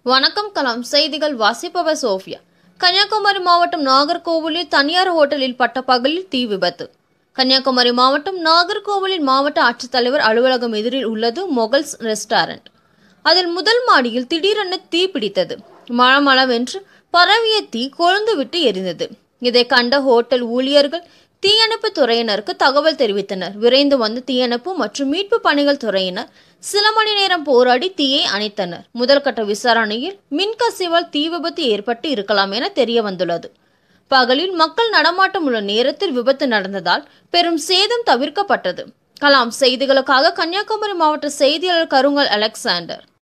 வணக்கம் கலாம் செய்திகள் வாசிப்பவர் சோஃபியா கன்னியாகுமரி மாவட்டம் நாகர்கோவிலில் தனியார் ஹோட்டலில் பட்ட பகலில் தீ விபத்து கன்னியாகுமரி மாவட்டம் நாகர்கோவிலில் மாவட்ட ஆட்சித்தலைவர் அலுவலகம் எதிரில் உள்ளது மொகல்ஸ் ரெஸ்டாரண்ட் அதில் முதல் மாடியில் திடீரென தீ பிடித்தது மளமளவென்று பரவிய தீ கொழுந்துவிட்டு எரிந்தது இதை கண்ட ஹோட்டல் ஊழியர்கள் தீயணைப்பு துறையினருக்கு தகவல் தெரிவித்தனர் விரைந்து வந்த தீயணைப்பு மற்றும் மீட்பு பணிகள் துறையினர் சில மணி நேரம் போராடி தீயை அணைத்தனர் முதல்கட்ட விசாரணையில் மின்கசிவால் தீ விபத்து ஏற்பட்டு இருக்கலாம் என தெரிய வந்துள்ளது பகலில் மக்கள் நடமாட்டம் உள்ள நேரத்தில் விபத்து நடந்ததால் பெரும் சேதம் தவிர்க்கப்பட்டது கலாம் செய்திகளுக்காக கன்னியாகுமரி மாவட்ட செய்தியாளர் கருங்கல் அலெக்சாண்டர்